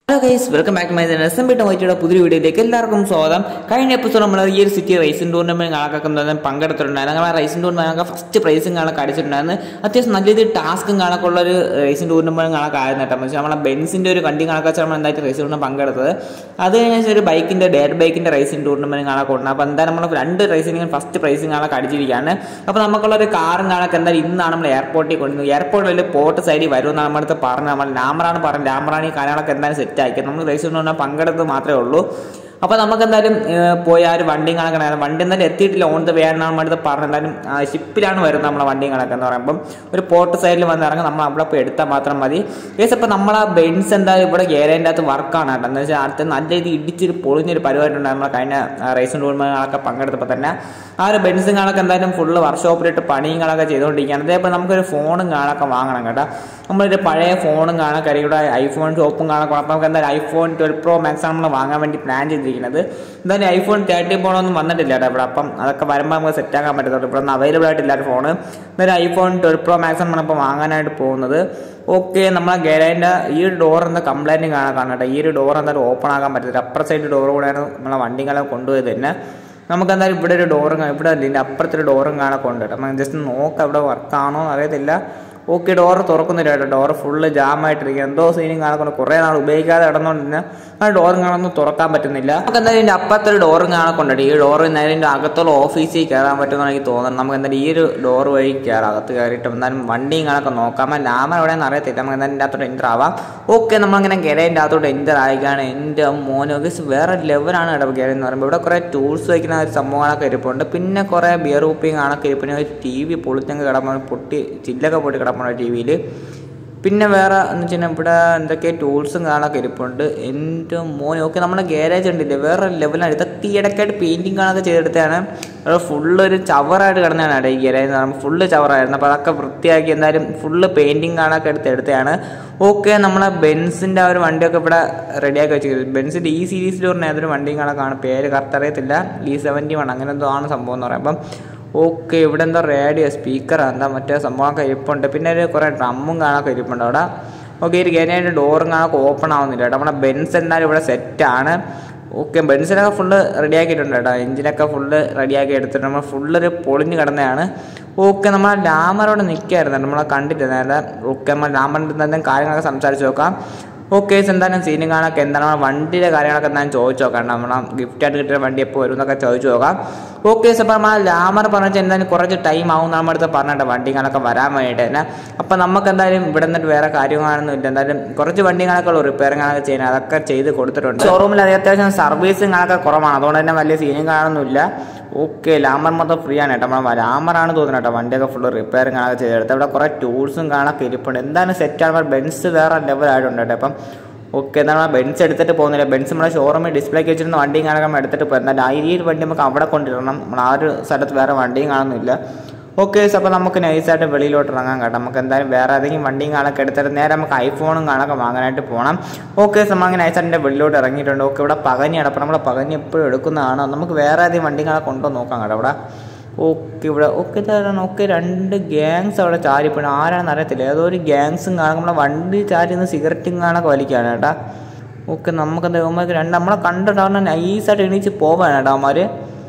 hello guys welcome back my S M B ടൊമാറ്റോയുടെ പുതിയ വീഡിയോയിലേക്ക് എല്ലാവർക്കും സ്വാഗതം കഴിഞ്ഞ എപ്പിസോഡ് നമ്മൾ ഈ ഒരു സിറ്റി റേസിംഗ് ടൂർണമെന്റ് കാണാൻ പങ്കെടുത്തിട്ടുണ്ടായിരുന്നു ഞങ്ങൾ ആ റേസിംഗ് ടൂർണമെന്റ് ഫസ്റ്റ് പ്രൈസും കാണാൻ അടിച്ചിട്ടുണ്ടായിരുന്നു അത്യാവശ്യം നല്ല രീതിയിൽ ടാസ്കും കാണാനുള്ള ഒരു റേസിംഗ് ടൂർണമെന്റ് കാണാൻ ആയിരുന്നു കേട്ടോ പക്ഷേ നമ്മളെ ബെൻസിന്റെ ഒരു വണ്ടി കണക്കാ വെച്ചാൽ നമ്മൾ എന്തായിട്ട് റേസിംഗ് ടൂർണമെന്റ് പങ്കെടുത്തത് അത് കഴിഞ്ഞ ഒരു ബൈക്കിന്റെ ഡെയർ ബൈക്കിന്റെ റേസിംഗ് ടൂർണമെന്റ് കാണാൻ കൊണ്ടു അപ്പോൾ എന്തായാലും നമ്മൾ രണ്ട് റേസിംഗ് ഫസ്റ്റ് പ്രൈസും കാണാൻ അടിച്ചിരിക്കുകയാണ് അപ്പോൾ നമുക്കുള്ള ഒരു കാറും കാണാൻ എന്തായാലും ഇന്നാണ് നമ്മൾ എയർപോർട്ടിൽ കൊണ്ടുവന്നത് എയർപോർട്ടിൽ പോർട്ട് സൈഡിൽ വരുമെന്നാണ് നമ്മുടെ അടുത്ത് പറഞ്ഞത് നമ്മൾ ലാമറാണ് പറഞ്ഞത് ലാമറാണ് ഈ കാര്യങ്ങളൊക്കെ എന്തായാലും സെറ്റ് ആക്കി നമ്മൾ റേസ് കൊണ്ട് പങ്കെടുത്തത് മാത്രമേ ഉള്ളൂ അപ്പോൾ നമുക്ക് എന്തായാലും ഏഹ്, പോയി ആ ഒരു വണ്ടിയും കണക്കണം വണ്ടി എന്തായാലും എത്തിയിട്ടില്ല ഓൺ ദ വേ ആണ് നമ്മുടെ അടുത്ത് പറഞ്ഞത് എന്തായാലും ആ, ഷിപ്പിലാണ് വരുന്നത് നമ്മളെ വണ്ടിയും കണക്കെന്ന് പറയുമ്പം ഒരു പോർട്ട് സൈഡിൽ വന്ന് ഇറങ്ങും നമ്മൾ അവിടെ പോയി എടുത്താൽ മാത്രം മതി കേസ് അപ്പോൾ നമ്മളെ ബെൻസ് എന്തായാലും ഇവിടെ ഗേരേൻ്റെ അകത്ത് വർക്കാണ് കേട്ടോ എന്ന് വെച്ചാൽ അടുത്ത് നല്ല രീതിയിൽ ഇടിച്ചൊരു പൊളിഞ്ഞൊരു പരിപാടി ഉണ്ട് നമ്മൾ കഴിഞ്ഞ റേസും ടൂർണമെന്റുകളൊക്കെ പങ്കെടുത്തപ്പോൾ തന്നെ ആ ഒരു ബെൻസും കാണൊക്കെ എന്തായാലും ഫുള്ള് വർക്ക്ഷോപ്പിലിട്ട് പണിയും കാണൊക്കെ ചെയ്തുകൊണ്ടിരിക്കുകയാണ് അതേപോലെ നമുക്കൊരു ഫോണും കാണൊക്കെ വാങ്ങണം കേട്ടോ നമ്മളൊരു പഴയ ഫോണും കാണാൻ കരിയുടെ ഐഫോൺ ഷോപ്പും കാണാൻ അപ്പോൾ നമുക്ക് എന്തായാലും ഐഫോൺ ട്വൽവ് പ്രോ മാക്സ് ആണ് നമ്മൾ വാങ്ങാൻ വേണ്ടി പ്ലാൻ ചെയ്തിരിക്കുന്നത് എന്തായാലും ഐഫോൺ തേർട്ടി ഫോണൊന്നും വന്നിട്ടില്ല കേട്ടോ ഇവിടെ അപ്പം അതൊക്കെ വരുമ്പോൾ നമുക്ക് സെറ്റ് ആക്കാൻ പറ്റത്തുള്ളൂ ഇവിടെ ഒന്നും അവൈലബിൾ ആയിട്ടില്ല ഒരു ഫോൺ എന്തായാലും ഐഫോൺ ട്വൽവ് പ്രോ മാക്സ് ആണ് നമ്മളിപ്പോൾ വാങ്ങാനായിട്ട് പോകുന്നത് ഓക്കെ നമ്മളെ ഗരാൻ്റെ ഈ ഒരു ഡോർ എന്താ കംപ്ലൈൻറ്റും കാണാൻ കാണാം കേട്ടോ ഈ ഒരു ഡോർ എന്തായാലും ഓപ്പൺ ആക്കാൻ പറ്റത്തില്ല അപ്പുറ സൈഡ് ഡോർ കൂടെയാണ് നമ്മളെ വണ്ടികളെ കൊണ്ടുപോയത് തന്നെ നമുക്ക് എന്തായാലും ഇവിടെ ഒരു ഡോറും ഇവിടെ ഇതിൻ്റെ അപ്പുറത്തൊരു ഡോറും കാണാൻ കൊണ്ട് കേട്ടോ നമുക്ക് ജസ്റ്റ് നോക്കാം ഇവിടെ വർക്കാണോ അറിയത്തില്ല ഓക്കെ ഡോർ തുറക്കുന്നില്ല കേട്ടോ ഡോർ ഫുള്ള് ജാമായിട്ടിരിക്കുക എന്തോ സീനും കാണുന്നുണ്ട് കുറേ നാൾ ഉപയോഗിക്കാതെ കിടന്നുകൊണ്ടിരുന്ന ആ ഡോറും കാണാനൊന്നും തുറക്കാൻ പറ്റുന്നില്ല നമുക്ക് എന്തായാലും ഇതിൻ്റെ അപ്പുറത്തൊരു ഡോറും കാണക്കൊണ്ടുണ്ട് ഈ ഡോർ നേരെ ഇതിൻ്റെ അകത്തുള്ള ഓഫീസിൽ കയറാൻ പറ്റുമെന്ന് എനിക്ക് തോന്നുന്നു നമുക്ക് എന്തായാലും ഈ ഒരു ഡോർ വഴി കയറാം അകത്ത് കയറിയിട്ട് എന്തായാലും വണ്ടിയും കാണൊക്കെ നോക്കാം ലാമ എവിടെയെന്ന് അറിയത്തില്ല നമുക്ക് എന്തായാലും ഇതിൻ്റെ അകത്തോട്ട് എൻ്റർ ആവാം ഓക്കെ നമ്മളിങ്ങനെ ഗരേൻ്റെ അകത്തോട്ട് എൻ്റർ ആയിക്കാണ് എൻ്റെ മോനൊക്കെ വേറെ ലെവലാണ് കേട്ടോ ഗര എന്ന് പറയുമ്പോൾ ഇവിടെ കുറേ ടൂൾസ് വയ്ക്കുന്ന ഒരു സംഭവങ്ങളൊക്കെ ഇരിപ്പുണ്ട് പിന്നെ കുറേ ബിയർ ഊപ്പിങ് കാണൊക്കെ ഇരിപ്പുണ്ട് ടി വി പൊളിച്ചങ്ങ് കിടമ്പോൾ പൊട്ടി ചില്ലൊക്കെ പൊട്ടി കിടപ്പുണ്ട് ടി വിയിൽ പിന്നെ വേറെ എന്ന് വെച്ചാൽ ഇവിടെ എന്തൊക്കെ ടൂൾസും കാണാനൊക്കെ ഇരിപ്പുണ്ട് എൻ്റെ മോൻ ഓക്കെ നമ്മുടെ ഗാരേജ് ഉണ്ടില്ലേ വേറെ ലെവലാണ് ഇതൊക്കെ ഈ ഇടയ്ക്കായിട്ട് പെയിൻറ്റിങ് കാണാതെ ചെയ്തെടുത്തതാണ് അത് ഫുള്ള് ഒരു ചവറായിട്ട് കിടന്നതാണ് കേട്ടോ ഈ ഗാരേജ് എന്ന് പറയുമ്പോൾ ഫുള്ള് ചവറായിരുന്നു അപ്പോൾ അതൊക്കെ വൃത്തിയാക്കി എന്തായാലും ഫുള്ള് പെയിൻറ്റിങ് കാണാനൊക്കെ എടുത്ത് എടുത്തതാണ് ഓക്കെ നമ്മളെ ബെൻസിൻ്റെ ആ ഒരു വണ്ടിയൊക്കെ ഇവിടെ റെഡിയാക്കി വെച്ചിരിക്കുന്നത് ബെൻസിൻ്റെ ഈ സീരീസിൽ പറഞ്ഞാൽ ഏതൊരു വണ്ടിയും കാണാൻ പേര് കറക്റ്റ് അറിയത്തില്ല ഈ സെവൻറ്റി വൺ അങ്ങനെ എന്തോ ആണ് സംഭവം എന്ന് പറയുമ്പം ഓക്കെ ഇവിടെ എന്താ റേഡിയോ സ്പീക്കർ എന്താ മറ്റേ സംഭവമൊക്കെ ഇരിപ്പുണ്ട് പിന്നെ ഒരു കുറേ ഡ്രമ്മും കാണാനൊക്കെ ഇരിപ്പുണ്ട് അവിടെ ഓക്കെ ഒരു ഗേനയുടെ ഡോറും കാണാനൊക്കെ ഓപ്പൺ ആവുന്നില്ല കേട്ടോ നമ്മുടെ ബെൻസ് എന്തായാലും ഇവിടെ സെറ്റാണ് ഓക്കെ ബെൻസിനൊക്കെ ഫുള്ള് റെഡിയാക്കിയിട്ടുണ്ട് കേട്ടോ എഞ്ചിനൊക്കെ ഫുള്ള് റെഡിയാക്കി എടുത്തിട്ട് നമ്മൾ ഫുള്ള് ഒരു പൊളിഞ്ഞ് കിടന്നതാണ് ഓക്കെ നമ്മൾ ലാമറോട് നിൽക്കായിരുന്നു നമ്മളെ കണ്ടിട്ട് നേരത്തെ ഓക്കെ നമ്മൾ ലാമറിൻ്റെ എന്തെങ്കിലും കാര്യങ്ങളൊക്കെ സംസാരിച്ച് നോക്കാം ഓക്കെ എന്തായാലും സീനും കാണാനൊക്കെ എന്താണ് നമ്മുടെ വണ്ടിയുടെ കാര്യങ്ങളൊക്കെ എന്തായാലും ചോദിച്ചു നോക്കാം നമ്മളെ ഗിഫ്റ്റായിട്ട് കിട്ടിയ വണ്ടി എപ്പോൾ വരും എന്നൊക്കെ ചോദിച്ചു നോക്കാം ഓക്കെ അപ്പോൾ നമ്മൾ ലാമർ പറഞ്ഞാൽ എന്തായാലും കുറച്ച് ടൈം ആവും നമ്മുടെ അടുത്ത് പറഞ്ഞിട്ട് വണ്ടി കാണൊക്കെ വരാൻ വേണ്ടിയിട്ട് തന്നെ അപ്പം നമുക്ക് എന്തായാലും ഇവിടെ നിന്നിട്ട് വേറെ കാര്യങ്ങളൊന്നും ഇല്ല എന്തായാലും കുറച്ച് വണ്ടികളൊക്കെ ഉള്ളൂ റിപ്പയറിങ് കാണൊക്കെ ചെയ്യാൻ അതൊക്കെ ചെയ്ത് കൊടുത്തിട്ടുണ്ട് ഷോറൂമിൽ അത് അത്യാവശ്യം സർവീസും കാണൊക്കെ കുറവാണ് അതുകൊണ്ട് തന്നെ വലിയ സീനും കാണുന്നില്ല ഓക്കെ ലാമർ മൊത്തം ഫ്രീ ആണ് കേട്ടോ നമ്മൾ ലാമറാണ് തോന്നുന്നത് കേട്ടോ വണ്ടിയൊക്കെ ഫുള്ള് റിപ്പയറിങ് കാണൊക്കെ ചെയ്തെടുത്ത് ഇവിടെ കുറേ ടൂൾസും കാണൊക്കെ ഇരിപ്പുണ്ട് എന്തായാലും സെറ്റാണ് ബെൻസ് വേറെ ലെവലായിട്ടുണ്ട് കേട്ടോ അപ്പം ഓക്കെ എന്നാൽ ബെൻസ് എടുത്തിട്ട് പോകുന്നില്ല ബെൻസ് നമ്മുടെ ഷോറൂമിൽ ഡിസ്പ്ലേക്ക് വെച്ചിരുന്ന വണ്ടിയും കാണാൻ നമ്മൾ എടുത്തിട്ട് പോകും എന്നാൽ ആ ഈ ഒരു വണ്ടി നമുക്ക് അവിടെ കൊണ്ടിടണം നമ്മൾ ആ ഒരു സ്ഥലത്ത് വേറെ വണ്ടിയും കാണുന്നില്ല ഓക്കെ അപ്പോൾ നമുക്ക് നൈസായിട്ട് വെളിയിലോട്ട് ഇറങ്ങാം കേട്ടോ നമുക്ക് എന്തായാലും വേറെ ഏതെങ്കിലും വണ്ടിയും കാണൊക്കെ എടുത്തിട്ട് നേരെ നമുക്ക് ഐഫോണും കാണൊക്കെ വാങ്ങാനായിട്ട് പോകണം ഓക്കെ നമ്മൾ അങ്ങനെ നൈസായിട്ട് വെളിയിലോട്ട് ഇറങ്ങിയിട്ടുണ്ട് ഓക്കെ ഇവിടെ പകനി അടപ്പം നമ്മുടെ പകനി എപ്പോഴും എടുക്കുന്നതാണ് നമുക്ക് വേറെ ഏതെങ്കിലും വണ്ടിയും കാണൊക്കെ ഉണ്ടോ നോക്കാം കേട്ടോ ഇവിടെ ഓക്കെ ഇവിടെ ഓക്കെ തരാണ് ഓക്കെ രണ്ട് ഗ്യാങ്സ് അവിടെ ചാരിപ്പോയി ആരാണെന്ന് അറിയത്തില്ല ഏതോ ഒരു ഗ്യാങ്സും കാണും നമ്മളെ വണ്ടി ചാരി നിന്ന് സിഗരറ്റും കാണൊക്കെ വലിക്കുകയാണ് കേട്ടാ ഓക്കെ നമുക്ക് എന്താ അവന്മാർക്ക് രണ്ട് നമ്മളെ കണ്ടിട്ട് അവനെ നൈസായിട്ട് എണീച്ച് പോവാണ് കേട്ടോ അവന്മാർ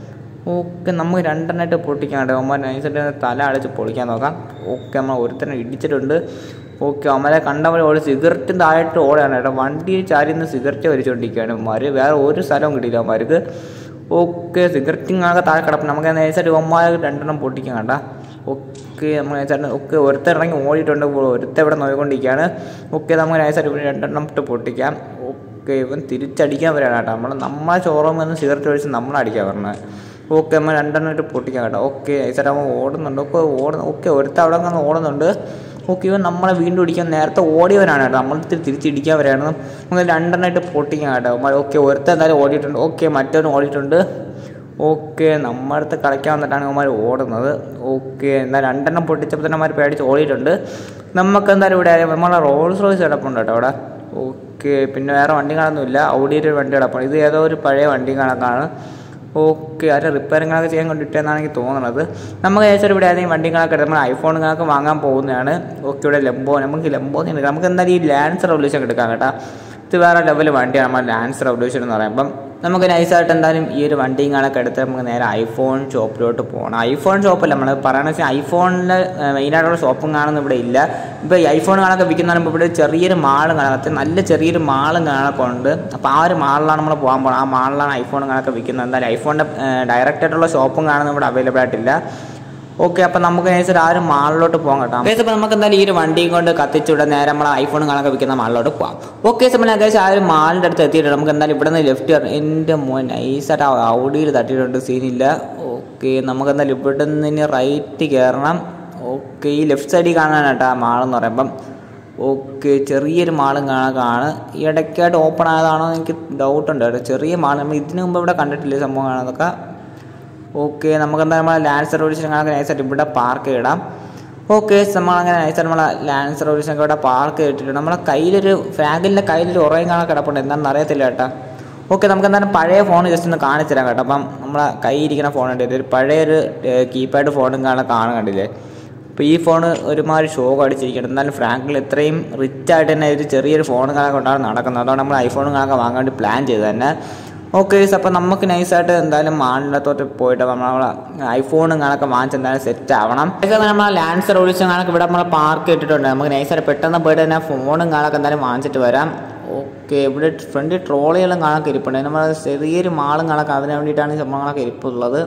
ഓക്കെ നമുക്ക് രണ്ടെണ്ണമായിട്ട് പൊട്ടിക്കാം കേട്ടോ അവന്മാർ നൈസായിട്ട് തല അടിച്ച് പൊളിക്കാൻ നോക്കാം ഓക്കെ നമ്മൾ ഒരുത്തനെ ഇടിച്ചിട്ടുണ്ട് ഓക്കെ അവന്മാരെ കണ്ടവരെ ഓടി സിഗരറ്റും താഴോട്ട് ഓടുകയാണ് കേട്ടോ വണ്ടി ചാരി നിന്ന് സിഗരറ്റ് വലിച്ചുകൊണ്ടിരിക്കുകയാണ് അവന്മാർ വേറെ ഒരു സ്ഥലവും കിട്ടിയില്ല അവന്മാർക്ക് ഓക്കെ സിഗരറ്റും ആകെ താഴെ കിടപ്പം നമുക്ക് നൈസായിട്ട് അവന്മാർ രണ്ടെണ്ണം പൊട്ടിക്കാം കേട്ടാ ഓക്കെ നമ്മൾ നൈസായിട്ട് ഓക്കെ ഒരുത്തൻ ഇറങ്ങി ഓടിയിട്ടുണ്ട് ഒരുത്ത ഇവിടെ നോക്കിക്കൊണ്ടിരിക്കുകയാണ് ഓക്കെ നമുക്ക് നൈസായിട്ട് ഇവിടെ രണ്ടെണ്ണം ഇട്ട് പൊട്ടിക്കാം ഓക്കെ ഇവൻ തിരിച്ചടിക്കാൻ വരികയാണ് കേട്ടോ നമ്മൾ നമ്മളെ ഷോറൂമിൽ നിന്ന് സിഗരറ്റ് ഒഴിച്ച് നമ്മളടിക്കാൻ പറഞ്ഞത് ഓക്കെ നമ്മൾ രണ്ടെണ്ണം ഇട്ട് പൊട്ടിക്കാം കേട്ടോ ഓക്കെ നൈസായിട്ട് അവൻ ഓടുന്നുണ്ട് ഒക്കെ ഓടുന്നു ഓക്കെ ഒരുത്ത അവിടെ നിന്ന് ഓടുന്നുണ്ട് ഓക്കെ ഇവൻ നമ്മളെ വീണ്ടും ഇടിക്കാൻ നേരത്തെ ഓടിയവനാണ് കേട്ടോ നമ്മൾ തിരിച്ചിടിക്കാൻ വരെയാണ് നമ്മൾ രണ്ടെണ്ണമായിട്ട് പൊട്ടിക്കാം കേട്ടോ ഓക്കെ ഒരുത്ത എന്തായാലും ഓടിയിട്ടുണ്ട് ഓക്കെ മറ്റവനും ഓടിയിട്ടുണ്ട് ഓക്കെ നമ്മുടെ അടുത്ത് കളിക്കാൻ വന്നിട്ടാണ് അവന്മാർ ഓടുന്നത് ഓക്കെ എന്നാൽ രണ്ടെണ്ണം പൊട്ടിച്ചപ്പോൾ തന്നെ അവന്മാർ പേടിച്ച് ഓടിയിട്ടുണ്ട് നമുക്ക് എന്തായാലും ഇവിടെ നമ്മളെ റോൾസ് റോയ്സ് കിടപ്പുണ്ട് കേട്ടോ അവിടെ ഓക്കെ പിന്നെ വേറെ വണ്ടി കാണുന്നില്ല ഔഡിയുടെ ഒരു വണ്ടി കിടപ്പുണ്ട് ഇത് ഏതോ ഒരു പഴയ വണ്ടി കണക്കാണ് ഓക്കെ ആരെ റിപ്പയറിങ്ങൊക്കെ ചെയ്യാൻ കൊണ്ടിട്ടെന്നാണ് എനിക്ക് തോന്നുന്നത് നമുക്ക് ഏകദേശം ഇവിടെ ഏതെങ്കിലും വണ്ടികളൊക്കെ എടുത്ത് നമ്മൾ ഐഫോണുകളൊക്കെ വാങ്ങാൻ പോകുന്നതാണ് ഓക്കെ ഇവിടെ ലംബോ നമുക്ക് ലംബോ നമുക്ക് എന്തായാലും ഈ ലാൻസർ റെവല്യൂഷൻ എടുക്കാം കേട്ടോ ഇത് വേറെ ലെവൽ വണ്ടിയാണ് നമ്മുടെ ലാൻസ് റെവല്യൂഷൻ എന്ന് പറയുമ്പം നമുക്ക് നൈസായിട്ട് എന്തായാലും ഈ ഒരു വണ്ടിയും കാണൊക്കെ എടുത്ത് നമുക്ക് നേരെ ഐഫോൺ ഷോപ്പിലോട്ട് പോകണം ഐഫോൺ ഷോപ്പല്ല നമ്മൾ പറയണമെന്ന് വെച്ചാൽ ഐഫോണിൽ മെയിനായിട്ടുള്ള ഷോപ്പും കാണുന്ന ഇവിടെ ഇല്ല ഇപ്പോൾ ഈ ഐഫോൺ കാണൊക്കെ വിൽക്കുന്ന പറയുമ്പോൾ ഇവിടെ ചെറിയൊരു മാളും കാണാം അത്യാവശ്യം നല്ല ചെറിയൊരു മാളും കാണൊക്കെ ഉണ്ട് അപ്പോൾ ആ ഒരു മാളിലാണ് നമ്മൾ പോകാൻ പോകുന്നത് ആ മാളിലാണ് ഐഫോൺ കാണൊക്കെ വിൽക്കുന്നത് എന്തായാലും ഐഫോണിൻ്റെ ഡയറക്റ്റ് ആയിട്ടുള്ള ഷോപ്പും കാണുന്ന ഇവിടെ അവൈലബിൾ ആയിട്ടില്ല ഓക്കെ അപ്പം നമുക്ക് നേരിട്ട് ആ ഒരു മാളിലോട്ട് പോകാം കേട്ടോ കേസ് അപ്പോൾ നമുക്ക് എന്തായാലും ഈ ഒരു വണ്ടിയും കൊണ്ട് കത്തിച്ചുവിടെ നേരെ നമ്മൾ ഐഫോൺ കാണാൻ വിൽക്കുന്ന മാളിലോട്ട് പോകാം ഓക്കെ നമ്മൾ ഏകദേശം ആ ഒരു മാളിൻ്റെ അടുത്ത് എത്തിയിട്ടുണ്ട് നമുക്ക് എന്തായാലും ഇവിടെ നിന്ന് ലെഫ്റ്റ് എൻ്റെ മോൻ നൈസായിട്ട് ആ ഔഡിയിൽ തട്ടിയിട്ടുണ്ട് സീനില്ല ഓക്കെ നമുക്ക് എന്തായാലും ഇവിടെ നിന്ന് ഇനി റൈറ്റ് കയറണം ഓക്കെ ഈ ലെഫ്റ്റ് സൈഡിൽ കാണാനാട്ടോ ആ മാളെന്ന് പറയുമ്പം ഓക്കെ ചെറിയൊരു മാളും കാണാൻ ഈ ഇടയ്ക്കായിട്ട് ഓപ്പൺ ആയതാണോ എന്ന് എനിക്ക് ഡൗട്ട് ഉണ്ട് കേട്ടോ ചെറിയ മാൾ നമ്മൾ ഇതിനു മുമ്പ് ഇവിടെ കണ്ടിട്ടില്ല ഈ സംഭവം കാണാതൊക്കെ ഓക്കെ നമുക്ക് എന്താ നമ്മളെ ലാൻഡ് സർവീസിന് കണക്ക് നൈസായിട്ട് ഇവിടെ പാർക്ക് ഇടാം ഓക്കെ നമ്മളങ്ങനെ നൈസായിട്ട് നമ്മളെ ലാൻഡ് സർവീസിനൊക്കെ ഇവിടെ പാർക്ക് ചെയ്തിട്ടുണ്ട് നമ്മളെ കയ്യിലൊരു ഫ്രാഗിലിൻ്റെ കയ്യിലൊരു ഉറയും കാണാൻ കിടപ്പുണ്ട് എന്താണെന്ന് അറിയത്തില്ല കേട്ടോ ഓക്കെ നമുക്ക് എന്തായാലും പഴയ ഫോൺ ജസ്റ്റ് ഒന്ന് കാണിച്ചു തരാം കേട്ടോ അപ്പം നമ്മളെ കയ്യിരിക്കുന്ന ഫോൺ ഉണ്ട് ഒരു പഴയൊരു കീപാഡ് ഫോണും കാണാൻ കാണാൻ കണ്ടില്ലേ അപ്പോൾ ഈ ഫോൺ ഒരുമാതിരി ഷോ അടിച്ചിരിക്കണം എന്നാലും ഫ്രാങ്കിൽ ഇത്രയും റിച്ച് ആയിട്ട് തന്നെ ഒരു ചെറിയൊരു ഫോൺ കാണാൻ കൊണ്ടാണ് നടക്കുന്നത് അതുകൊണ്ട് നമ്മൾ ഐഫോൺ കാണാൻ വാങ്ങാൻ വേണ്ടി പ്ലാൻ ചെയ്ത് തന്നെ ഓക്കെ അപ്പോൾ നമുക്ക് നൈസായിട്ട് എന്തായാലും മാളിനകത്തോട്ട് പോയിട്ട് നമ്മൾ ഐഫോണും കാണൊക്കെ വാങ്ങിച്ച് എന്തായാലും സെറ്റ് ആവണം ഇതൊക്കെ നമ്മൾ ലാൻഡ് സർവീസ് കാണൊക്കെ ഇവിടെ നമ്മൾ പാർക്ക് ഇട്ടിട്ടുണ്ട് നമുക്ക് നൈസായിട്ട് പെട്ടെന്ന് പോയിട്ട് തന്നെ ഫോണും കാണൊക്കെ എന്തായാലും വാങ്ങിച്ചിട്ട് വരാം ഓക്കെ ഇവിടെ ഫ്രണ്ട് ട്രോളികളും കാണൊക്കെ ഇരിപ്പുണ്ട് നമ്മൾ ചെറിയൊരു മാളും കാണൊക്കെ അതിന് വേണ്ടിയിട്ടാണ് ഈ സംഭവങ്ങളൊക്കെ ഇരിപ്പുള്ളത്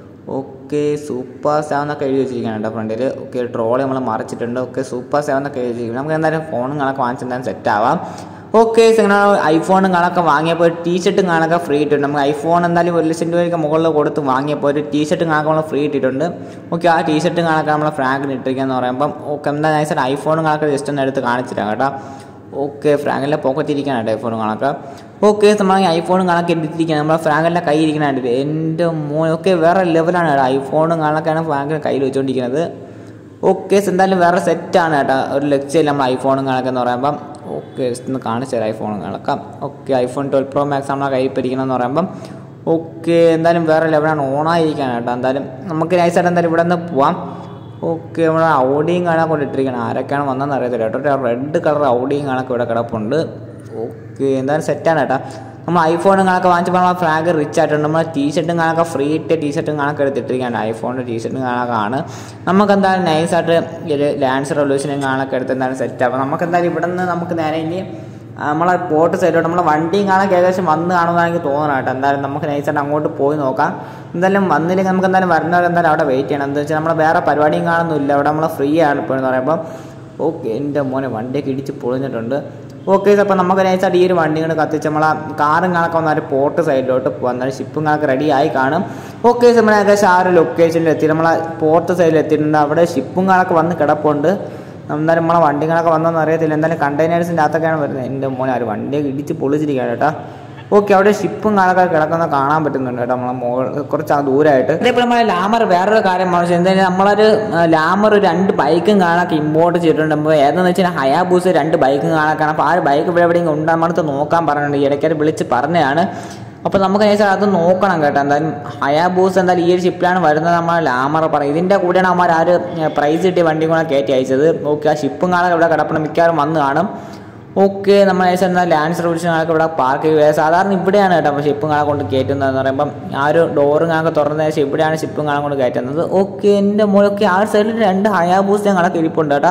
ഓക്കെ സൂപ്പർ സെവൻ എന്നൊക്കെ എഴുതി വെച്ചിരിക്കുകയാണ് കേട്ടോ ഫ്രണ്ടിൽ ഓക്കെ ട്രോളി നമ്മൾ മറിച്ചിട്ടുണ്ട് ഓക്കെ സൂപ്പർ സെവൻ എന്നൊക്കെ എഴുതി വെച്ചിരിക്കുന്നത് നമുക്ക് എന്തായാലും ഫോണും കണക്ക് വാങ്ങിച്ചെന്തായാലും സെറ്റ് ആവാം ഓക്കെ ഇങ്ങനെ ഐഫോണും കാണൊക്കെ വാങ്ങിയപ്പോൾ ഒരു ടീഷർട്ടും കാണൊക്കെ ഫ്രീ ഇട്ടിട്ടുണ്ട് നമുക്ക് ഐഫോൺ എന്തായാലും ഒരു ലക്ഷം രൂപയ്ക്ക് മുകളിൽ കൊടുത്ത് വാങ്ങിയപ്പോൾ ഒരു ടീഷർട്ടും കാണൊക്കെ നമ്മൾ ഫ്രീ ഇട്ടിട്ടുണ്ട് ഓക്കെ ആ ടീഷർട്ടും കാണൊക്കെ നമ്മൾ ഫ്രാങ്കിന് ഇട്ടിരിക്കുകയെന്ന് പറയുമ്പം ഓക്കെ എന്താ നൈസായിട്ട് ഐഫോണും കാണൊക്കെ ജസ്റ്റ് ഒന്ന് എടുത്ത് കാണിച്ചിട്ടാണ് കേട്ടോ ഓക്കെ ഫ്രാങ്കിലെ പോക്കറ്റ് ഇരിക്കാനായിട്ട് ഐഫോൺ കാണൊക്കെ ഓക്കെ നമ്മൾ ഐഫോണും കാണൊക്കെ എടുത്തിരിക്കുകയാണ് നമ്മളെ ഫ്രാങ്കിൻ്റെ കൈ ഇരിക്കണായിട്ട് എൻ്റെ മോൻ ഒക്കെ വേറെ ലെവലാണ് കേട്ടോ ഐഫോണും കാണൊക്കെയാണ് ഫ്രാങ്കിൻ്റെ കയ്യിൽ വെച്ചുകൊണ്ടിരിക്കുന്നത് ഓക്കെ എന്തായാലും വേറെ സെറ്റാണ് കേട്ടോ ഒരു ലക്ഷ്യമില്ല നമ്മൾ ഐഫോണും കാണൊക്കെ എന്ന് പറയുമ്പം ഓക്കെ ജസ്റ്റ് ഒന്ന് കാണിച്ചു തരാം ഐഫോണും കാണക്കാം okay iPhone twelve pro max നമ്മളെ കയ്യിൽ പിടിക്കണമെന്ന് പറയുമ്പം ഓക്കെ എന്തായാലും വേറെ ലെവലാണ് ഓണായിരിക്കാൻ കേട്ടോ എന്തായാലും നമുക്ക് നൈസായിട്ട് എന്തായാലും ഇവിടെ നിന്ന് പോവാം ഓക്കെ നമ്മുടെ ഔഡിയും കാണാൻ കൊണ്ടിട്ടിരിക്കണം ആരൊക്കെയാണ് വന്നതെന്ന് അറിയത്തില്ല കേട്ടോ ഒരു റെഡ് കളർ ഔഡിയും കാണൊക്കെ ഇവിടെ കിടപ്പുണ്ട് ഓക്കെ എന്തായാലും സെറ്റാണ് കേട്ടോ നമ്മൾ ഐഫോണും കണക്കെ വാങ്ങിച്ചപ്പോൾ നമ്മൾ ഫ്രാഗ് റിച്ച് ആയിട്ടുണ്ട് നമ്മൾ ടീഷർട്ടും കണക്കെ ഫ്രീ ഇട്ട് ടീഷർട്ടും കണക്ക് എടുത്തിട്ടിരിക്കുകയാണ് ഐഫോണിൻ്റെ ടീഷർട്ടും കണക്കാണ് നമുക്ക് എന്തായാലും നൈസായിട്ട് ഒരു ലാൻസ് റെവല്യൂഷനും കണക്ക് എടുത്ത് എന്തായാലും സെറ്റ് ആവും നമുക്ക് എന്തായാലും ഇവിടെ നിന്ന് നമുക്ക് നേരെ ഇനി നമ്മളെ പോട്ട് സൈഡിലോട്ട് നമ്മളെ വണ്ടിയും കാണാൻ ഏകദേശം വന്ന് കാണുമെന്നാണ് എനിക്ക് തോന്നണം കേട്ടോ എന്തായാലും നമുക്ക് നൈസായിട്ട് അങ്ങോട്ട് പോയി നോക്കാം എന്തായാലും വന്നില്ലെങ്കിൽ നമുക്ക് എന്തായാലും വരുന്നവർ എന്തായാലും അവിടെ വെയിറ്റ് ചെയ്യണം എന്താ വെച്ചാൽ നമ്മളെ വേറെ പരിപാടിയും കാണുന്നില്ല അവിടെ നമ്മൾ ഫ്രീ ആണ് ഇപ്പോഴെന്ന് പറയുമ്പോൾ ഓക്കെ എൻ്റെ മോനെ വണ്ടിയൊക്കെ ഇടിച്ച് പൊളിഞ്ഞിട്ടുണ്ട് ഓക്കെ അപ്പോൾ നമുക്ക് നൈസായിട്ട് ഈ ഒരു വണ്ടി കൊണ്ട് കത്തിച്ച് നമ്മളെ കാറും കണക്കെ വന്നാൽ പോർട്ട് സൈഡിലോട്ട് വന്നാൽ ഷിപ്പും കണക്ക് റെഡി ആയി കാണും ഓക്കെ നമ്മൾ ഏകദേശം ആ ഒരു ലൊക്കേഷനിൽ എത്തി നമ്മളെ പോർട്ട് സൈഡിൽ എത്തിയിട്ടുണ്ട് അവിടെ ഷിപ്പും കണക്ക് വന്ന് കിടപ്പുണ്ട് എന്തായാലും നമ്മളെ വണ്ടി കണക്ക് വന്നതെന്ന് അറിയത്തില്ല എന്തായാലും കണ്ടെയ്നേഴ്സിൻ്റെ അകത്തൊക്കെയാണ് വരുന്നത് എൻ്റെ മോനെ ആ ഒരു വണ്ടിയൊക്കെ ഇടിച്ച് പൊളിച്ചിരിക്കുകയാണ് കേട്ടോ ഓക്കെ അവിടെ ഷിപ്പും കാണൊക്കെ കിടക്കുന്ന കാണാൻ പറ്റുന്നുണ്ട് കേട്ടോ നമ്മളെ മുകൾ കുറച്ച് ആ ദൂരമായിട്ട് അതേപോലെ നമ്മളെ ലാമർ വേറൊരു കാര്യം പറഞ്ഞു എന്തായാലും നമ്മളൊരു ലാമർ രണ്ട് ബൈക്കും കാണാനൊക്കെ ഇമ്പോർട്ട് ചെയ്തിട്ടുണ്ട് അപ്പോൾ ഏതെന്ന് വെച്ചാൽ ഹയാബൂസ് രണ്ട് ബൈക്കും കാണാൻ അപ്പോൾ ആ ഒരു ബൈക്ക് ഇവിടെ എവിടെയെങ്കിലും ഉണ്ട് നമ്മളടുത്ത് നോക്കാൻ പറഞ്ഞിട്ടുണ്ട് ഈ ഇടയ്ക്കായിട്ട് വിളിച്ച് പറഞ്ഞതാണ് അപ്പോൾ നമുക്ക് നൈസായിട്ട് അത് നോക്കണം കേട്ടോ എന്തായാലും ഹയാബൂസ് എന്തായാലും ഈ ഒരു ഷിപ്പിലാണ് വരുന്നത് നമ്മൾ ലാമർ പറയും ഇതിൻ്റെ കൂടെയാണ് നമ്മൾ ആ ഒരു പ്രൈസ് കിട്ടിയ വണ്ടി കൂടെ കയറ്റി അയച്ചത് ഓക്കെ ആ ഷിപ്പും കാണാൻ ഇവിടെ കിടപ്പണം മിക്കവാറും വന്ന് കാണും ഓക്കെ നമ്മൾ ഏകദേശം എന്നാൽ ലാൻഡ് സർവീസിനൊക്കെ ഇവിടെ പാർക്ക് ചെയ്യുക സാധാരണ ഇവിടെയാണ് കേട്ടോ അപ്പോൾ ഷിപ്പും കാണാൻ കൊണ്ട് കയറ്റുന്നതെന്ന് പറയുമ്പം ആ ഒരു ഡോറും കാണാൻ തുറന്ന ശേഷം ഇവിടെയാണ് ഷിപ്പും കാണാൻ കൊണ്ട് കയറ്റുന്നത് ഓക്കെ എൻ്റെ മോനൊക്കെ ആ സൈഡിൽ രണ്ട് ഹയാബൂസ് ഞങ്ങളൊക്കെ ഇരിപ്പുണ്ട് കേട്ടോ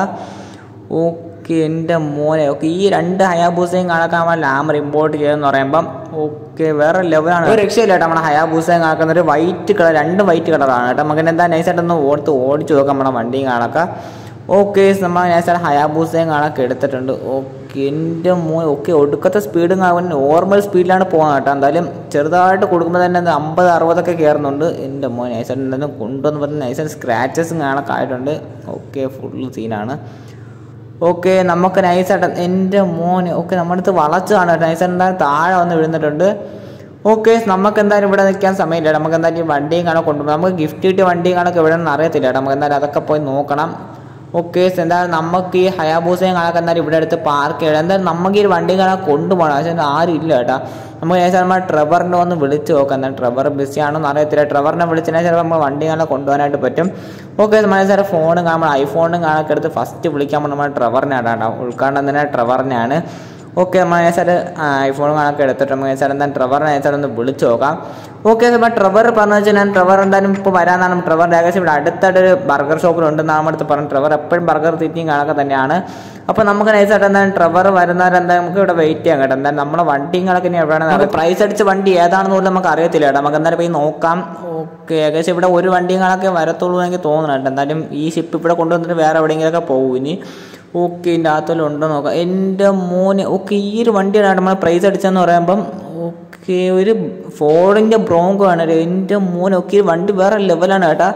ഓക്കെ എൻ്റെ മോനെ ഓക്കെ ഈ രണ്ട് ഹയാബൂസയും കണക്കാൻ നമ്മൾ ലാമർ ഇമ്പോർട്ട് ചെയ്തെന്ന് പറയുമ്പം ഓക്കെ വേറെ ലെവലാണ് ഒരു രക്ഷയില്ല കേട്ടോ നമ്മുടെ ഹയാബൂസയും കണക്കുന്ന ഒരു വൈറ്റ് കളർ രണ്ട് വൈറ്റ് കളറാണ് കേട്ടോ നമുക്ക് എന്താ നൈസായിട്ടൊന്ന് ഓടുത്ത് ഓടിച്ചു നോക്കാം നമ്മുടെ വണ്ടിയും കാണാക്ക ഓക്കെ നമ്മൾ നൈസായിട്ട് ഹയാബൂസയും കാണാൻ എടുത്തിട്ടുണ്ട് ഓക്കെ എൻ്റെ മോ ഓക്കെ ഒടുക്കത്തെ സ്പീഡും കാണാൻ നോർമൽ സ്പീഡിലാണ് പോകുന്നത് കേട്ടോ എന്തായാലും ചെറുതായിട്ട് കൊടുക്കുമ്പോൾ തന്നെ എന്താ അമ്പത് അറുപതൊക്കെ കയറുന്നുണ്ട് എൻ്റെ മോൻ നൈസായിട്ട് എന്തായാലും കൊണ്ടുവന്ന് പറഞ്ഞ് നൈസായിട്ട് സ്ക്രാച്ചസും കാണാൻ ആയിട്ടുണ്ട് ഓക്കെ ഫുള്ള് സീനാണ് ഓക്കെ നമുക്ക് നൈസായിട്ട് എൻ്റെ മോന് ഓക്കെ നമ്മുടെ അടുത്ത് വളച്ചാണ് നൈസായിട്ട് എന്തായാലും താഴെ വന്ന് വീഴുന്നിട്ടുണ്ട് ഓക്കെ നമുക്ക് എന്തായാലും ഇവിടെ നിൽക്കാൻ സമയമില്ല നമുക്ക് എന്തായാലും ഈ വണ്ടിയും കാണാൻ കൊണ്ടുപോകും നമുക്ക് ഗിഫ്റ്റ് കിട്ടിയ വണ്ടിയും കാണൊക്കെ ഇവിടെ നിന്ന് അറിയത്തില്ല നമുക്ക് എന്തായാലും അതൊക്കെ പോയി നോക്കണം ഓക്കെ എന്തായാലും നമുക്ക് ഈ ഹയാബൂസയും കാണാൻ എന്തായാലും ഇവിടെ അടുത്ത് പാർക്ക് ചെയ്യണം എന്തായാലും നമുക്ക് ഈ ഒരു വണ്ടി കാണാൻ കൊണ്ടുപോകണം പക്ഷേ ആരും ഇല്ല കേട്ടോ നമുക്ക് ഏകദേശം നമ്മൾ ട്രെവറിനെ ഒന്ന് വിളിച്ച് നോക്കാം എന്നാൽ ട്രെവർ ബിസി ആണെന്ന് അറിയത്തില്ല ട്രെവറിനെ വിളിച്ചതിന് ചിലപ്പോൾ നമ്മൾ വണ്ടി കാണാൻ കൊണ്ടുപോകാനായിട്ട് പറ്റും ഓക്കെ നമ്മൾ സാറെ ഫോണും കാണാൻ ഐഫോണും കാണാനൊക്കെ എടുത്ത് ഫസ്റ്റ് വിളിക്കാൻ പോകുമ്പോൾ നമ്മൾ ട്രെവറിനാണ് കേട്ടോ ഉൾക്കാണ്ടം തന്നെ ട്രെവറിനെയാണ് ഓക്കെ നമ്മൾ നേസായിട്ട് ഐഫോൺ കണക്ക് എടുത്തിട്ട് നമുക്ക് നേസായിട്ട് എന്തായാലും ട്രവറിനെ നേസായിട്ട് ഒന്ന് വിളിച്ച് നോക്കാം ഓക്കെ അപ്പോൾ ട്രവർ പറഞ്ഞു വെച്ചാൽ ഞാൻ ട്രവർ എന്തായാലും ഇപ്പോൾ വരാനാണ് ട്രവർ ഏകദേശം ഇവിടെ അടുത്തായിട്ടൊരു ബർഗർ ഷോപ്പിലുണ്ടെന്നാണ് നമ്മുടെ അടുത്ത് പറഞ്ഞു ട്രവർ എപ്പോഴും ബർഗർ തീറ്റിയും കണക്കെ തന്നെയാണ് അപ്പോൾ നമുക്ക് നൈസായിട്ട് എന്തായാലും ട്രവർ വരുന്നവരെന്തായാലും നമുക്ക് ഇവിടെ വെയിറ്റ് ചെയ്യാൻ കേട്ടോ എന്തായാലും നമ്മുടെ വണ്ടിയും കണക്കിന് എവിടെയാണ് നമുക്ക് പ്രൈസ് അടിച്ച വണ്ടി ഏതാണെന്ന് പോലും നമുക്ക് അറിയത്തില്ല കേട്ടോ നമുക്ക് എന്തായാലും പോയി നോക്കാം ഓക്കെ ഏകദേശം ഇവിടെ ഒരു വണ്ടിയും കണക്കെ വരത്തുള്ളൂ എനിക്ക് തോന്നുന്നു കേട്ടോ എന്തായാലും ഈ ഷിപ്പ് ഇവിടെ കൊണ്ടുവന്നിട്ട് വേറെ എവിടെയെങ്കിലുമൊക്കെ പോകും ഇനി ഓക്കെ ഇതിൻ്റെ അകത്തെല്ലാം ഉണ്ടോ നോക്കാം എൻ്റെ മോന് ഓക്കെ ഈ ഒരു വണ്ടിയാണ് നമ്മൾ പ്രൈസ് അടിച്ചതെന്ന് പറയുമ്പം ഓക്കെ ഒരു ഫോർഡിൻ്റെ ബ്രോങ്കോ ആണ് എൻ്റെ മോന് ഓക്കെ ഈ വണ്ടി വേറെ ലെവലാണ് കേട്ടാ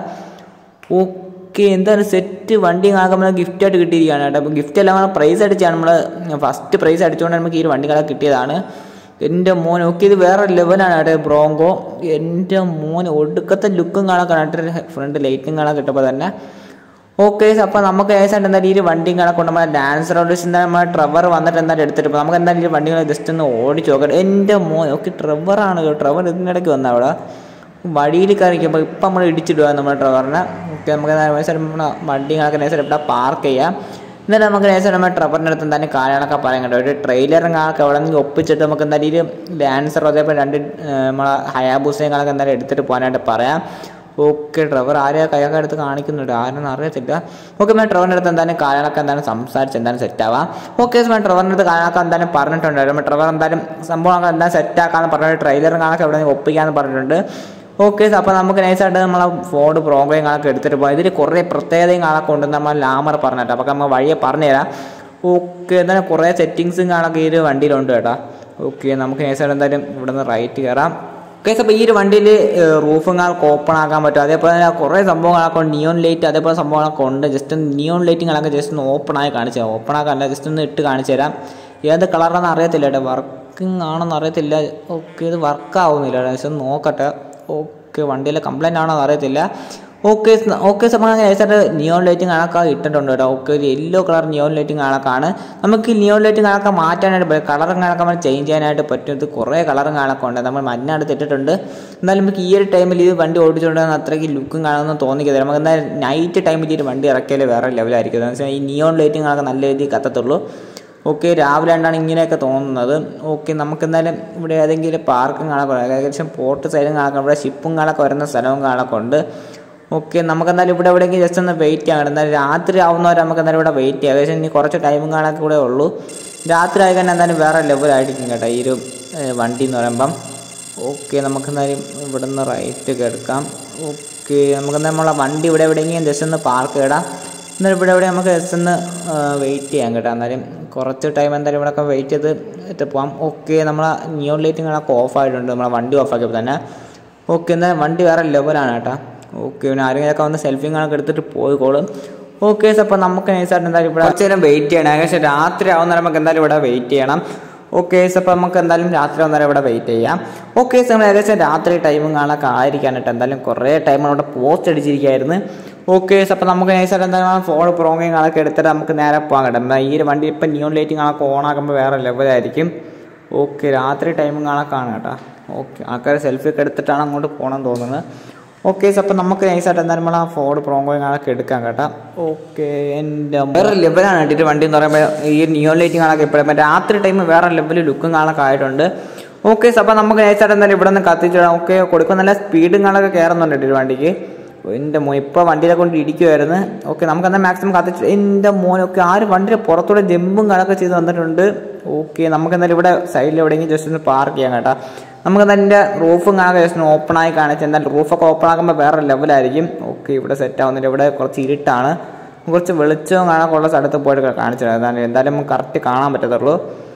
ഓക്കെ എന്തായാലും സെറ്റ് വണ്ടി ആകെ നമ്മൾ ഗിഫ്റ്റ് ആയിട്ട് കിട്ടിയിരിക്കുകയാണ് കേട്ടോ അപ്പോൾ ഗിഫ്റ്റ് എല്ലാം നമ്മൾ പ്രൈസ് അടിച്ചാണ് നമ്മൾ ഫസ്റ്റ് പ്രൈസ് അടിച്ചുകൊണ്ട് നമുക്ക് ഈ ഒരു വണ്ടികളെ കിട്ടിയതാണ് എൻ്റെ മോൻ ഓക്കെ ഇത് വേറെ ലെവലാണ് കേട്ടോ ബ്രോങ്കോ എൻ്റെ മോൻ ഒടുക്കത്തെ ലുക്കും കാണാൻ കണ്ടിട്ട് ഫ്രണ്ട് ലൈറ്റും കാണാൻ കിട്ടുമ്പോൾ തന്നെ ഓക്കെ അപ്പോൾ നമുക്ക് ഏകദേശം എന്തായാലും ഈ ഒരു വണ്ടിയും കണക്കൊണ്ട് നമ്മുടെ ഡാൻസ് റോഡേഴ്സ് എന്തായാലും നമ്മുടെ ട്രവർ വന്നിട്ട് എന്തായാലും എടുത്തിട്ട് പോകും നമുക്ക് എന്തായാലും ഈ വണ്ടികളെ ജസ്റ്റ് ഒന്ന് ഓടിച്ച് നോക്കാം എൻ്റെ മോൻ ഓക്കെ ട്രവറാണ് ട്രവർ ഇതിനിടയ്ക്ക് വന്ന അവിടെ വഴിയിൽ കയറിക്കുമ്പോൾ ഇപ്പം നമ്മൾ ഇടിച്ചിടുക നമ്മുടെ ട്രവറിനെ ഓക്കെ നമുക്ക് നേരം നമ്മുടെ വണ്ടി കണക്ക് നേരം ഇവിടെ പാർക്ക് ചെയ്യാം എന്നിട്ട് നമുക്ക് നേരം നമ്മുടെ ട്രവറിൻ്റെ അടുത്ത് എന്തായാലും കാര്യങ്ങളൊക്കെ പറയാൻ കേട്ടോ ഒരു ട്രെയിലറും കാണൊക്കെ അവിടെ നിന്ന് ഒപ്പിച്ചിട്ട് നമുക്ക് എന്തായാലും ഈ ഡാൻസർ അതേപോലെ രണ്ട് നമ്മളെ ഹയാബൂസയും കണക്ക് എന്തായാലും എടുത്തിട്ട് പോകാനായിട്ട് പറയാം ഓക്കെ ഡ്രൈവർ ആരെയാ കൈയൊക്കെ എടുത്ത് കാണിക്കുന്നുണ്ട് ആരെന്ന് അറിയത്തില്ല ഓക്കെ ഞാൻ ഡ്രൈവറിൻ്റെ അടുത്ത് എന്തായാലും കാര്യങ്ങളൊക്കെ എന്തായാലും സംസാരിച്ച് എന്തായാലും സെറ്റാവാം ഓക്കെ ഞാൻ ഡ്രൈവറിൻ്റെ അടുത്ത് കാര്യങ്ങളൊക്കെ എന്തായാലും പറഞ്ഞിട്ടുണ്ട് ഡ്രൈവർ എന്തായാലും സംഭവങ്ങളൊക്കെ എന്തായാലും സെറ്റാക്കാന്ന് പറഞ്ഞിട്ട് ട്രെയിലറും കാണൊക്കെ എവിടെ നിന്ന് ഒപ്പിക്കാന്ന് പറഞ്ഞിട്ടുണ്ട് ഓക്കെ അപ്പോൾ നമുക്ക് നൈസായിട്ട് നമ്മളെ ഫോർഡ് പ്രോഗ്രാം കാണൊക്കെ എടുത്തിട്ട് പോകാം ഇതിൽ കുറേ പ്രത്യേകതയും കാണൊക്കെ ഉണ്ട് നമ്മൾ ലാമർ പറഞ്ഞിട്ട് അപ്പോൾ നമ്മൾ വഴിയെ പറഞ്ഞുതരാം ഓക്കെ എന്തായാലും കുറേ സെറ്റിങ്സും കാണൊക്കെ ഈ ഒരു വണ്ടിയിലുണ്ട് കേട്ടോ ഓക്കെ നമുക്ക് നൈസായിട്ട് എന്തായാലും ഇവിടെ നിന്ന് റൈറ്റ് കയറാം കേസ് അപ്പോൾ ഈ ഒരു വണ്ടിയിൽ റൂഫുകളൊക്കെ ഓപ്പൺ ആക്കാൻ പറ്റും അതേപോലെ തന്നെ കുറേ സംഭവങ്ങളൊക്കെ ഉണ്ട് നിയോൺ ലൈറ്റ് അതേപോലെ സംഭവങ്ങളൊക്കെ ഉണ്ട് ജസ്റ്റ് നിയോൺ ലൈറ്റിങ്ങളൊക്കെ ജസ്റ്റ് ഒന്ന് ഓപ്പൺ ആയി കാണിച്ചു തരാം ഓപ്പൺ ആക്കാനല്ല ജസ്റ്റ് ഒന്ന് ഇട്ട് കാണിച്ചു തരാം ഏത് കളറാണെന്ന് അറിയത്തില്ല കേട്ടോ വർക്കിംഗ് ആണെന്ന് അറിയത്തില്ല ഓക്കെ ഇത് വർക്ക് ആവുന്നില്ല ജസ്റ്റ് ഒന്ന് നോക്കട്ടെ ഓക്കെ വണ്ടിയിലെ കംപ്ലൈൻ്റ് ആണോ എന്ന് അറിയത്തില്ല ഓക്കെ ഓക്കെ സമയം ഏതാണ്ട് നിയോൺ ലൈറ്റിംഗ് കണക്കാ ഇട്ടിട്ടുണ്ട് കേട്ടോ ഓക്കെ ഒരു യെല്ലോ കളർ നിയോൺ ലൈറ്റിംഗ് കണക്കാണ് നമുക്ക് ഈ നിയോൺ ലൈറ്റിംഗ് കണക്കെ മാറ്റാനായിട്ട് പറ്റും കളറും കണക്കെ നമ്മൾ ചേഞ്ച് ചെയ്യാനായിട്ട് പറ്റും ഇത് കുറേ കളറും കണക്കെ ഉണ്ട് നമ്മൾ മഞ്ഞാടുത്ത് ഇട്ടിട്ടുണ്ട് എന്നാലും നമുക്ക് ഈ ഒരു ടൈമിൽ ഇത് വണ്ടി ഓടിച്ചുകൊണ്ടാണ് അത്രയ്ക്ക് ലുക്കും കാണുമെന്ന് തോന്നിക്കത്തില്ല നമുക്ക് എന്തായാലും നൈറ്റ് ടൈമിൽ ഈ വണ്ടി ഇറക്കിയാൽ വേറെ ലെവലായിരിക്കും എന്ന് വെച്ചാൽ ഈ നിയോൺ ലൈറ്റിംഗ് കണക്കെ നല്ല രീതിയിൽ കത്തത്തുള്ളൂ ഓക്കെ രാവിലെ ആണ്ടാണ് ഇങ്ങനെയൊക്കെ തോന്നുന്നത് ഓക്കെ നമുക്ക് എന്തായാലും ഇവിടെ ഏതെങ്കിലും പാർക്കും കാണാൻ ഏകദേശം പോർട്ട് സൈഡും കാണാൻ ഇവിടെ ഷിപ്പും കാണൊക്കെ വരുന്ന സ്ഥലവും കാണൊക്കെ ഉണ്ട് ഓക്കെ നമുക്ക് എന്തായാലും ഇവിടെ എവിടെയെങ്കിലും ജസ്റ്റ് ഒന്ന് വെയിറ്റ് ചെയ്യാം എന്തായാലും രാത്രി ആവുന്നവരെ നമുക്ക് എന്തായാലും ഇവിടെ വെയിറ്റ് ചെയ്യാം ഏകദേശം ഇനി കുറച്ച് ടൈമും കാണൊക്കെ കൂടെ ഉള്ളൂ രാത്രി ആയി കഴിഞ്ഞാൽ എന്തായാലും വേറെ ലെവലായിരിക്കും കേട്ടോ ഈ ഒരു വണ്ടി എന്ന് പറയുമ്പം ഓക്കെ നമുക്ക് എന്തായാലും ഇവിടെ നിന്ന് റൈറ്റ് ഒക്കെ എടുക്കാം ഓക്കെ നമുക്ക് നമ്മളെ വണ്ടി ഇവിടെ എവിടെയെങ്കിലും ജസ്റ്റ് ഒന്ന് പാർക്ക് ഇടാം എന്നാലും ഇവിടെ എവിടെ നമുക്ക് ജസ്റ്റ് ഒന്ന് വെയിറ്റ് ചെയ്യാം കേട്ടോ എന്നാലും കുറച്ച് ടൈം എന്തായാലും ഇവിടെയൊക്കെ വെയിറ്റ് ചെയ്ത് ഇട്ട് പോകാം ഓക്കെ നമ്മളെ നിയോൺ ലൈറ്റിങ്ങളൊക്കെ ഓഫ് ആയിട്ടുണ്ട് നമ്മളെ വണ്ടി ഓഫ് ആക്കിയപ്പോൾ തന്നെ ഓക്കെ എന്നാൽ വണ്ടി വേറെ ലെവലാണ് കേട്ടോ ഓക്കെ പിന്നെ ആരെങ്കിലുമൊക്കെ വന്ന് സെൽഫിയും കാണൊക്കെ എടുത്തിട്ട് പോയിക്കോളും ഓക്കെ അപ്പോൾ നമുക്ക് നൈസായിട്ട് എന്തായാലും ഇവിടെ കുറച്ച് നേരം വെയിറ്റ് ചെയ്യണം ഏകദേശം രാത്രി ആവുന്ന നമുക്ക് എന്തായാലും ഇവിടെ വെയിറ്റ് ചെയ്യണം ഓക്കെ അപ്പോൾ നമുക്ക് എന്തായാലും രാത്രി വന്നേരം ഇവിടെ വെയിറ്റ് ചെയ്യാം ഓക്കെ നമ്മൾ ഏകദേശം രാത്രി ടൈമും കാണാനൊക്കെ ആയിരിക്കാനായിട്ട് എന്തായാലും കുറേ ടൈം അവിടെ പോസ്റ്റ് അടിച്ചിരിക്കുകയായിരുന്നു ഓക്കെ അപ്പോൾ നമുക്ക് നൈസായിട്ട് എന്തായാലും ഫോൺ പ്രോങ്ങിങ് കാണൊക്കെ എടുത്തിട്ട് നമുക്ക് നേരെ പോകാൻ കേട്ടോ ഈ ഒരു വണ്ടി ഇപ്പം നിയോൺ ലൈറ്റിംഗ് കാണൊക്കെ ഓൺ ആക്കുമ്പോൾ വേറെ ലെവലായിരിക്കും ഓക്കെ രാത്രി ടൈമും കാണാൻ കേട്ടോ ഓക്കെ ആൾക്കാർ സെൽഫി ഒക്കെ എടുത്തിട്ടാണ് അങ്ങോട്ട് പോകണമെന്ന് തോന്നുന്നത് ഓക്കെ അപ്പോൾ നമുക്ക് നൈസായിട്ട് എന്തായാലും നമ്മൾ ആ ഫോർഡ് പ്രോങ്കോയും കാണൊക്കെ എടുക്കാം കേട്ടോ ഓക്കെ എൻ്റെ വേറെ ലെവലാണ് കേട്ടിട്ട് വണ്ടി എന്ന് പറയുമ്പോൾ ഈ നിയോൺ ലൈറ്റിംഗ് കാണൊക്കെ ഇപ്പോഴും രാത്രി ടൈം വേറെ ലെവൽ ലുക്കും കാണൊക്കെ ആയിട്ടുണ്ട് ഓക്കെ അപ്പോൾ നമുക്ക് നൈസായിട്ട് എന്തായാലും ഇവിടെ നിന്ന് കത്തിച്ചിടാം ഓക്കെ കൊടുക്കും നല്ല സ്പീഡും കാണൊക്കെ കയറുന്നുണ്ട് കേട്ടോ ഈ വണ്ടിക്ക് എൻ്റെ മോൻ ഇപ്പോൾ വണ്ടിയിലെ കൊണ്ട് ഇടിക്കുമായിരുന്നു ഓക്കെ നമുക്ക് എന്നാൽ മാക്സിമം കത്തിച്ച് എൻ്റെ മോനൊക്കെ ആ ഒരു വണ്ടിയുടെ പുറത്തൂടെ ജമ്പും കണക്കെ ചെയ്ത് വന്നിട്ടുണ്ട് ഓക്കെ നമുക്ക് എന്തായാലും ഇവിടെ സൈഡിൽ എവിടെയെങ്കിലും ജസ്റ്റ് ഒന്ന് പാർക്ക് ചെയ്യാം കേട്ടോ നമുക്ക് അതിൻ്റെ റൂഫും കാണാൻ ജസ്റ്റ് ഓപ്പൺ ആയി കാണിച്ച് എന്തായാലും റൂഫൊക്കെ ഓപ്പൺ ആക്കുമ്പോൾ വേറെ ലെവലായിരിക്കും ഓക്കെ ഇവിടെ സെറ്റ് ആവുന്നില്ല ഇവിടെ കുറച്ച് ഇരുട്ടാണ് കുറച്ച് വെളിച്ചവും കാണാൻ ഉള്ള സ്ഥലത്ത് പോയിട്ട് കാണിച്ചു തരാം എന്തായാലും നമുക്ക് കറക്റ്റ് കാണാൻ പറ്റത്തുള്ളൂ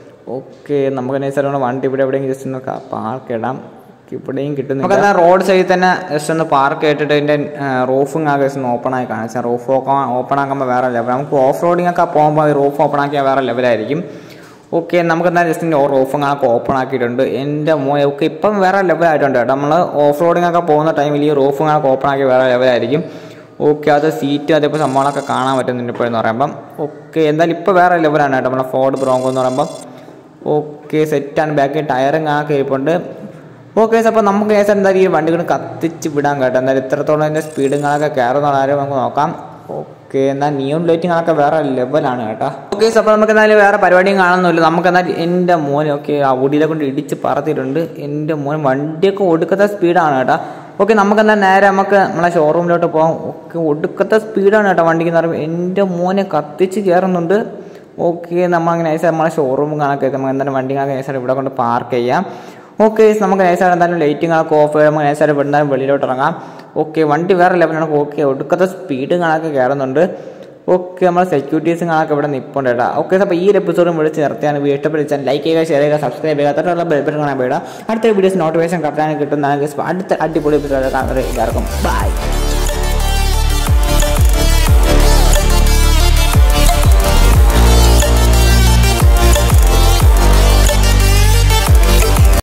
ഓക്കെ നമുക്ക് നൈസായിട്ട് വണ്ടി ഇവിടെ എവിടെയെങ്കിലും ജസ്റ്റ് ഒന്ന് പാർക്ക് ഇടാം ഇവിടെയും കിട്ടുന്നു നമുക്ക് എന്നാൽ റോഡ് സൈഡിൽ തന്നെ ജസ്റ്റ് ഒന്ന് പാർക്ക് ചെയ്തിട്ട് ഇതിൻ്റെ റൂഫും ആകെ ജസ്റ്റ് ഒന്ന് ഓപ്പൺ ആയി കാണിച്ചാൽ റൂഫ് ഓപ്പൺ ആക്കുമ്പോൾ വേറെ ലെവൽ നമുക്ക് ഓഫ് റോഡിംഗ് ഒക്കെ പോകുമ്പോൾ റൂഫ് ഓപ്പൺ ആക്കിയാൽ വേറെ ലെവലായിരിക്കും ഓക്കെ നമുക്ക് എന്നാൽ ജസ്റ്റ് റൂഫും കാണൊക്കെ ഓപ്പൺ ആക്കിയിട്ടുണ്ട് എൻ്റെ മോ ഓക്കെ ഇപ്പം വേറെ ലെവലായിട്ടുണ്ട് കേട്ടോ നമ്മൾ ഓഫ് റോഡിംഗ് ഒക്കെ പോകുന്ന ടൈമിൽ ഈ റൂഫും കാണൊക്കെ ഓപ്പൺ ആക്കി വേറെ ലെവലായിരിക്കും ഓക്കെ അത് സീറ്റ് അതേപോലെ സംഭവങ്ങളൊക്കെ കാണാൻ പറ്റുന്നുണ്ട് ഇപ്പോഴെന്ന് പറയുമ്പം ഓക്കെ എന്തായാലും ഇപ്പോൾ വേറെ ലെവലാണ് കേട്ടോ നമ്മുടെ ഫോർഡ് ബ്രോങ്കോ എന്ന് പറയുമ്പം ഓക്കെ സെറ്റാണ് ബാക്കിൽ ടയറും കാണൊക്കെ ഇരിപ്പുണ്ട് ഓക്കെ അപ്പോൾ നമുക്ക് ഏകദേശം എന്തായാലും ഈ വണ്ടി കൊണ്ട് കത്തിച്ച് വിടാൻ കേട്ടോ എന്തായാലും ഇത്രത്തോളം അതിൻ്റെ സ്പീഡും കാണൊക്കെ കയറുന്ന ആരും നമുക്ക് നോക്കാം ഓക്കെ ഓക്കെ എന്നാൽ നിയോൺ ലൈറ്റിങ്ങളൊക്കെ വേറെ ലെവലാണ് കേട്ടോ ഓക്കെ അപ്പോൾ നമുക്ക് എന്തായാലും വേറെ പരിപാടിയും കാണുന്നില്ല നമുക്ക് എന്നാൽ എൻ്റെ മോനെ ഓക്കെ ആ ഒടിയിലെ കൊണ്ട് ഇടിച്ച് പറത്തിയിട്ടുണ്ട് എൻ്റെ മോൻ വണ്ടിയൊക്കെ ഒടുക്കത്തെ സ്പീഡാണ് കേട്ടോ ഓക്കെ നമുക്ക് എന്നാൽ നേരെ നമുക്ക് നമ്മളെ ഷോറൂമിലോട്ട് പോകാം ഓക്കെ ഒടുക്കത്തെ സ്പീഡാണ് കേട്ടോ വണ്ടിക്ക് എന്ന് പറയുമ്പോൾ എൻ്റെ മോനെ കത്തിച്ച് കയറുന്നുണ്ട് ഓക്കെ നമ്മൾ അങ്ങനെ നൈസായി നമ്മളെ ഷോറൂം കണക്ക് നമുക്ക് എന്തായാലും വണ്ടി കണക്ക് നൈസായിട്ട് ഇവിടെ കൊണ്ട് പാർക്ക് ചെയ്യാം ഓക്കെ നമുക്ക് നൈസായിട്ട് എന്തായാലും ലൈറ്റിങ്ങളൊക്കെ ഓഫ് ചെയ്യുമ്പോൾ നൈസായിട്ട് ഇവിടെ നിന്നാലും വെളിയിലോട്ട് ഇറങ്ങാം ഓക്കെ വണ്ടി വേറെ ലെവലാണ് ഓക്കെ ഒടുക്കത്തെ സ്പീഡ് കണക്ക് കയറുന്നുണ്ട് ഓക്കെ നമ്മൾ സെക്യൂരിറ്റീസും കണക്ക് ഇവിടെ നിൽപ്പുണ്ട് കേട്ടോ ഓക്കെ അപ്പോൾ ഈ ഒരു എപ്പിസോഡും വിളിച്ച് നിർത്തിയാണ് വീഡിയോ ഇഷ്ടപ്പെട്ടാൽ ലൈക്ക് ചെയ്യുക ഷെയർ ചെയ്യുക സബ്സ്ക്രൈബ് ചെയ്യുക തൊട്ടുള്ള ബെൽബട്ടൺ കാണാൻ വേണ്ട അടുത്ത വീഡിയോസ് നോട്ടിഫിക്കേഷൻ കറക്റ്റാണ് കിട്ടുന്നതാണെങ്കിൽ അടുത്ത അടിപൊളി എപ്പിസോഡ് കാണുന്നത് എല്ലാവർക്കും ബൈ